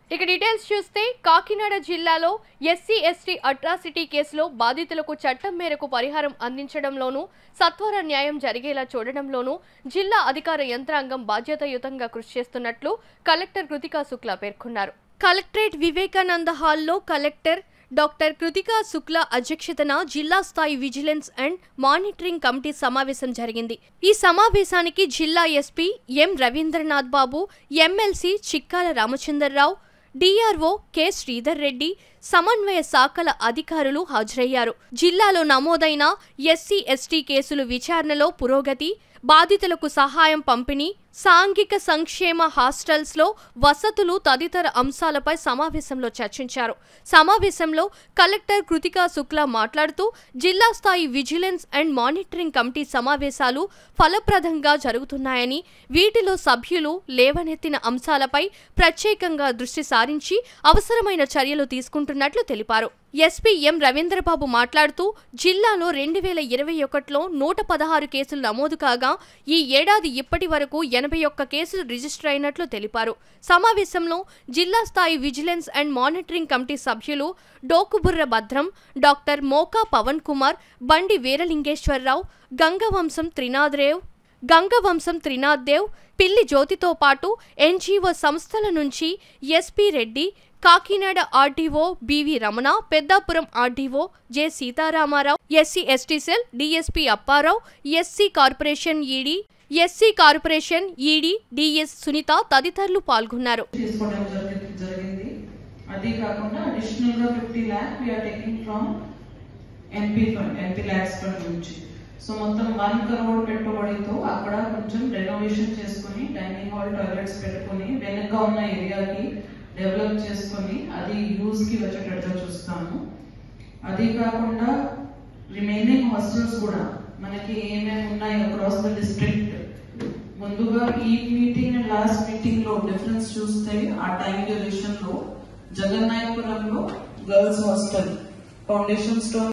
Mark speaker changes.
Speaker 1: ఇక డీటెయిల్స్ చూస్తే కాకినాడ జిల్లాలో ఎస్సీ ఎస్టీ అట్రాసిటీ కేసులో బాధితులకు చట్టం మేరకు పరిహారం అందించడంలోనూ సత్వర న్యాయం జరిగేలా చూడడంలోనూ జిల్లా అధికార యంత్రాంగం బాధ్యతాయుతంగా కృషి చేస్తున్నట్లు కలెక్టర్ కృతికా శుక్లా పేర్కొన్నారు కలెక్టరేట్ వివేకానంద హాల్లో కలెక్టర్ డాక్టర్ కృతికా శుక్లా అధ్యక్షతన జిల్లా స్థాయి విజిలెన్స్ అండ్ మానిటరింగ్ కమిటీ సమావేశం జరిగింది ఈ సమావేశానికి జిల్లా SP M Ravindranath Babu MLC Chikkala Ramachandar Rao DRO K Sridhar Reddy సమన్వయ శాఖల అధికారులు హాజరయ్యారు జిల్లాలో నమోదైన ఎస్సీ ఎస్టీ కేసులు విచారణలో పురోగతి బాధితులకు సహాయం పంపిణీ సాంఘిక సంక్షేమ హాస్టల్స్లో వసతులు తదితర అంశాలపై సమావేశంలో చర్చించారు సమావేశంలో కలెక్టర్ కృతికా శుక్లా మాట్లాడుతూ జిల్లా స్థాయి విజిలెన్స్ అండ్ మానిటరింగ్ కమిటీ సమావేశాలు ఫలప్రదంగా జరుగుతున్నాయని వీటిలో సభ్యులు లేవనెత్తిన అంశాలపై ప్రత్యేకంగా దృష్టి సారించి అవసరమైన చర్యలు తీసుకుంటున్నట్లు తెలిపారు ఎస్పీ ఎం రవీంద్రబాబు మాట్లాడుతూ జిల్లాలో రెండు వేల ఇరవై ఒకటిలో నూట పదహారు కేసులు నమోదు కాగా ఈ ఏడాది ఇప్పటి వరకు ఎనభై ఒక్క కేసులు రిజిస్టర్ అయినట్లు తెలిపారు సమావేశంలో జిల్లా స్థాయి విజిలెన్స్ అండ్ మానిటరింగ్ కమిటీ సభ్యులు డోకుబుర్ర భద్రం డాక్టర్ మోకా పవన్ కుమార్ బండి వీరలింగేశ్వరరావు గంగవంశం త్రినాథ్రేవ్ గంగవంశం త్రినాథ్ దేవ్ పిల్లి జ్యోతితో పాటు ఎన్జీఓ సంస్థల నుంచి SP Reddy Kakinada RDO BV Ramana Peddapuram RDO J Sitarama Rao SC ST cell DSP Apparao SC corporation ED SC corporation ED DS Sunitha తదితరులు పాల్గొన్నారు
Speaker 2: తీసుకోవడం జరిగి- జరిగింది అది కాకుండా అడిషనల్ గా fifty lakh we are taking from NP fund NP lakhs fund నుంచి సో మొత్తం వన్ కరోడ్ పెట్టుబడితో అక్కడ కొంచెం రెనోవేషన్ చేసుకుని డైనింగ్ హాల్ టాయిలెట్స్ పెట్టుకుని వెనక ఉన్న ఏరియాకి డెవలప్ చేసుకుని అది యూజ్ కి వచ్చేటట్టుగా చూస్తాము అది కాకుండా రిమైనింగ్ హాస్టల్స్ కూడా మనకి ఏమేమి ఉన్నాయి అక్రాస్ ద డిస్ట్రిక్ట్ ముందుగా ఈ మీటింగ్ అండ్ లాస్ట్ మీటింగ్ లో డిఫరెన్స్ చూస్తే ఆ టైం డ్యూరేషన్ లో జగన్నాయపురంలో గర్ల్స్ హాస్టల్ ఫౌండేషన్ స్టోన్